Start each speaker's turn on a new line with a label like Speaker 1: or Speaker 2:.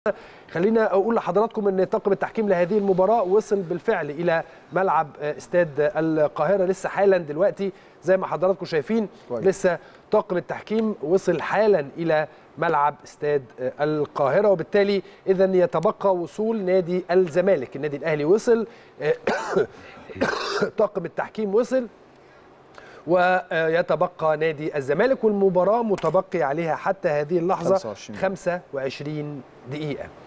Speaker 1: خلينا اقول لحضراتكم ان طاقم التحكيم لهذه المباراه وصل بالفعل الى ملعب استاد القاهره لسه حالا دلوقتي زي ما حضراتكم شايفين
Speaker 2: كويس.
Speaker 1: لسه طاقم التحكيم وصل حالا الى ملعب استاد القاهره وبالتالي اذا يتبقى وصول نادي الزمالك النادي الاهلي وصل طاقم التحكيم وصل ويتبقى نادي الزمالك والمباراه متبقي عليها حتى هذه اللحظه
Speaker 2: 25
Speaker 1: 25 دقيقه